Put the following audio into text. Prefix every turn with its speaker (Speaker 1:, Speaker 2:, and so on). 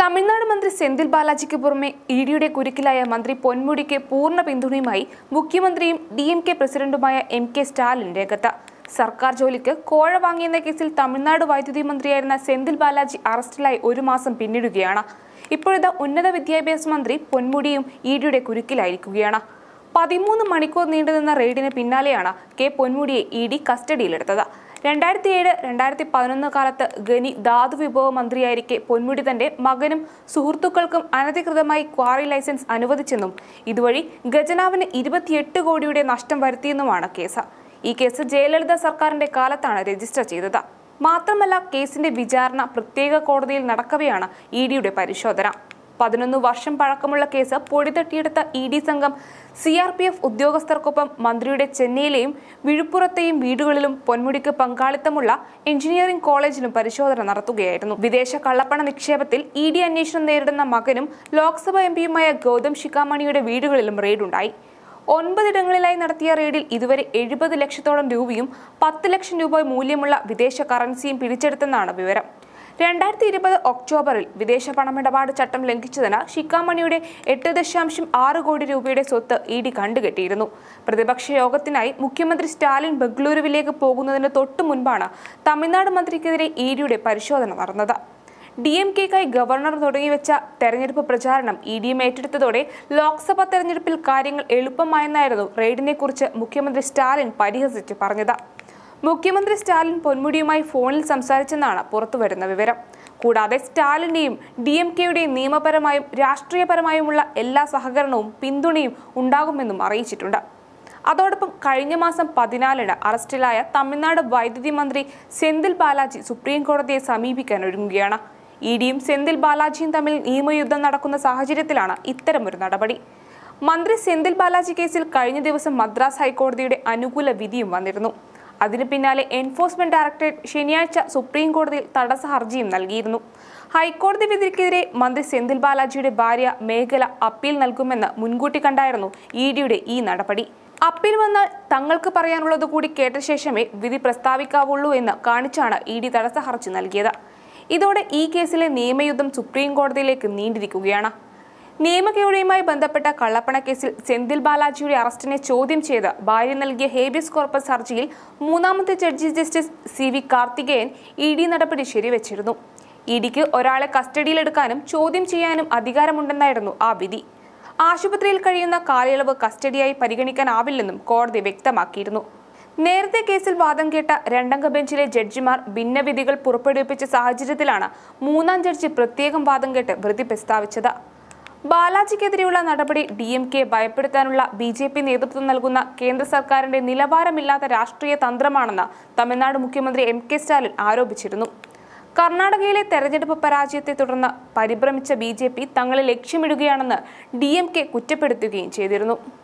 Speaker 1: തമിഴ്നാട് മന്ത്രി സെന്തിൽ ബാലാജിക്ക് പുറമെ ഇ ഡിയുടെ കുരുക്കിലായ മന്ത്രി പൊന്മുടിക്ക് പൂർണ്ണ പിന്തുണയുമായി മുഖ്യമന്ത്രിയും ഡി എം കെ പ്രസിഡന്റുമായ എം കെ സ്റ്റാലിൻ രംഗത്ത് സർക്കാർ ജോലിക്ക് കോഴ വാങ്ങിയെന്ന കേസിൽ തമിഴ്നാട് വൈദ്യുതി മന്ത്രിയായിരുന്ന സെന്തിൽ ബാലാജി അറസ്റ്റിലായി ഒരു മാസം പിന്നിടുകയാണ് ഇപ്പോഴത്തെ ഉന്നത വിദ്യാഭ്യാസ മന്ത്രി പൊന്മുടിയും ഇ ഡിയുടെ കുരുക്കിലായിരിക്കുകയാണ് പതിമൂന്ന് മണിക്കൂർ നീണ്ടുനിന്ന റെയ്ഡിന് പിന്നാലെയാണ് കെ പൊന്മുടിയെ ഇ ഡി കസ്റ്റഡിയിലെടുത്തത് രണ്ടായിരത്തി ഏഴ് രണ്ടായിരത്തി പതിനൊന്ന് കാലത്ത് ഖനി ധാതു വിഭവ മന്ത്രിയായിരിക്കെ പൊന്മുടി തന്റെ മകനും സുഹൃത്തുക്കൾക്കും അനധികൃതമായി ക്വാറി ലൈസൻസ് അനുവദിച്ചെന്നും ഇതുവഴി ഖജനാവിന് ഇരുപത്തിയെട്ട് കോടിയുടെ നഷ്ടം വരുത്തിയെന്നുമാണ് കേസ് ഈ കേസ് ജയലളിത സർക്കാരിന്റെ കാലത്താണ് രജിസ്റ്റർ ചെയ്തത് മാത്രമല്ല കേസിന്റെ വിചാരണ പ്രത്യേക കോടതിയിൽ നടക്കവെയാണ് ഇ ഡിയുടെ പരിശോധന പതിനൊന്ന് വർഷം പഴക്കമുള്ള കേസ് പൊടിതട്ടിയെടുത്ത ഇ ഡി സംഘം സി ആർ പി എഫ് ഉദ്യോഗസ്ഥർക്കൊപ്പം മന്ത്രിയുടെ ചെന്നൈയിലെയും വിഴുപ്പുറത്തെയും വീടുകളിലും പൊന്മുടിക്ക് പങ്കാളിത്തമുള്ള എഞ്ചിനീയറിംഗ് കോളേജിലും പരിശോധന നടത്തുകയായിരുന്നു വിദേശ കള്ളപ്പണ നിക്ഷേപത്തിൽ ഇ ഡി അന്വേഷണം നേരിടുന്ന മകനും ലോക്സഭാ എം പിയുമായ ഗൗതം ശിഖാമണിയുടെ വീടുകളിലും റെയ്ഡുണ്ടായി ഒൻപതിടങ്ങളിലായി നടത്തിയ റെയ്ഡിൽ ഇതുവരെ എഴുപത് ലക്ഷത്തോളം രൂപയും പത്ത് ലക്ഷം രൂപ മൂല്യമുള്ള വിദേശ കറൻസിയും പിടിച്ചെടുത്തെന്നാണ് വിവരം രണ്ടായിരത്തി ഇരുപത് ഒക്ടോബറിൽ വിദേശ പണമിടപാട് ചട്ടം ലംഘിച്ചതിന് ഷിക്കാമണിയുടെ എട്ട് ദശാംശം ആറ് കോടി രൂപയുടെ സ്വത്ത് ഇ ഡി കണ്ടുകെട്ടിയിരുന്നു പ്രതിപക്ഷ യോഗത്തിനായി മുഖ്യമന്ത്രി സ്റ്റാലിൻ ബംഗളൂരുവിലേക്ക് പോകുന്നതിന് തൊട്ടു മുൻപാണ് തമിഴ്നാട് മന്ത്രിക്കെതിരെ ഇ ഡിയുടെ പരിശോധന നടന്നത് ഡി എം കെക്കായി ഗവർണർ തുടങ്ങിവെച്ച തെരഞ്ഞെടുപ്പ് പ്രചാരണം ഇ ഡി എം ഏറ്റെടുത്തതോടെ ലോക്സഭാ തെരഞ്ഞെടുപ്പിൽ കാര്യങ്ങൾ എളുപ്പമായെന്നായിരുന്നു റെയ്ഡിനെ കുറിച്ച് മുഖ്യമന്ത്രി സ്റ്റാലിൻ പരിഹസിച്ച് പറഞ്ഞത് മുഖ്യമന്ത്രി സ്റ്റാലിൻ പൊന്മുടിയുമായി ഫോണിൽ സംസാരിച്ചെന്നാണ് പുറത്തുവരുന്ന വിവരം കൂടാതെ സ്റ്റാലിന്റെയും ഡി എം കെയുടെയും നിയമപരമായും രാഷ്ട്രീയപരമായുമുള്ള എല്ലാ സഹകരണവും പിന്തുണയും ഉണ്ടാകുമെന്നും അറിയിച്ചിട്ടുണ്ട് അതോടൊപ്പം കഴിഞ്ഞ മാസം പതിനാലിന് അറസ്റ്റിലായ തമിഴ്നാട് വൈദ്യുതി മന്ത്രി സെന്തിൽ ബാലാജി സുപ്രീം കോടതിയെ സമീപിക്കാൻ ഒരുങ്ങുകയാണ് ഇ ഡിയും സെന്തിൽ ബാലാജിയും തമ്മിൽ നിയമയുദ്ധം നടക്കുന്ന സാഹചര്യത്തിലാണ് ഇത്തരമൊരു നടപടി മന്ത്രി സെന്തിൽ ബാലാജി കേസിൽ കഴിഞ്ഞ ദിവസം മദ്രാസ് ഹൈക്കോടതിയുടെ അനുകൂല വിധിയും വന്നിരുന്നു അതിനു പിന്നാലെ എൻഫോഴ്സ്മെന്റ് ഡയറക്ടറേറ്റ് ശനിയാഴ്ച സുപ്രീം കോടതിയിൽ തടസ്സ ഹർജിയും നൽകിയിരുന്നു ഹൈക്കോടതി വിധിക്കെതിരെ മന്ത്രി സെന്തിൽ ബാലാജിയുടെ ഭാര്യ മേഖല അപ്പീൽ നൽകുമെന്ന് മുൻകൂട്ടി കണ്ടായിരുന്നു ഇ ഡിയുടെ ഈ നടപടി അപ്പീൽ വന്നാൽ തങ്ങൾക്ക് പറയാനുള്ളത് കൂടി കേട്ട ശേഷമേ വിധി പ്രസ്താവിക്കാവുള്ളൂ എന്ന് കാണിച്ചാണ് ഇ ഡി തടസ്സ ഹർജി നൽകിയത് ഇതോടെ ഈ കേസിലെ നിയമയുദ്ധം സുപ്രീം കോടതിയിലേക്ക് നീണ്ടിരിക്കുകയാണ് നിയമകേടുമായി ബന്ധപ്പെട്ട കള്ളപ്പണ കേസിൽ സെന്തിൽ ബാലാജിയുടെ അറസ്റ്റിനെ ചോദ്യം ചെയ്ത് ഭാര്യ നൽകിയ ഹേബിയസ് കോർപ്പസ് ഹർജിയിൽ മൂന്നാമത്തെ judge justice C V Karthikeyan E D നടപടി ശരിവച്ചിരുന്നു ഇ ഡിക്ക് ഒരാളെ കസ്റ്റഡിയിലെടുക്കാനും ചോദ്യം ചെയ്യാനും അധികാരമുണ്ടെന്നായിരുന്നു ആ വിധി ആശുപത്രിയിൽ കഴിയുന്ന കാലയളവ് കസ്റ്റഡിയായി പരിഗണിക്കാനാവില്ലെന്നും കോടതി വ്യക്തമാക്കിയിരുന്നു നേരത്തെ കേസിൽ വാദം കേട്ട രണ്ടംഗ ബെഞ്ചിലെ ജഡ്ജിമാർ ഭിന്നവിധികൾ പുറപ്പെടുവിപ്പിച്ച സാഹചര്യത്തിലാണ് മൂന്നാം ജഡ്ജി പ്രത്യേകം വാദം കേട്ട് വൃത്തി പ്രസ്താവിച്ചത് ബാലാജിക്കെതിരെയുള്ള നടപടി ഡി എം കെ ഭയപ്പെടുത്താനുള്ള ബി ജെ പി നേതൃത്വം നൽകുന്ന കേന്ദ്ര സർക്കാരിന്റെ നിലവാരമില്ലാത്ത രാഷ്ട്രീയ തന്ത്രമാണെന്ന് തമിഴ്നാട് മുഖ്യമന്ത്രി എം കെ സ്റ്റാലിൻ ആരോപിച്ചിരുന്നു കർണാടകയിലെ തെരഞ്ഞെടുപ്പ് പരാജയത്തെ തുടർന്ന് പരിഭ്രമിച്ച ബി ജെ പി തങ്ങളെ ലക്ഷ്യമിടുകയാണെന്ന് ഡി എം കെ കുറ്റപ്പെടുത്തുകയും ചെയ്തിരുന്നു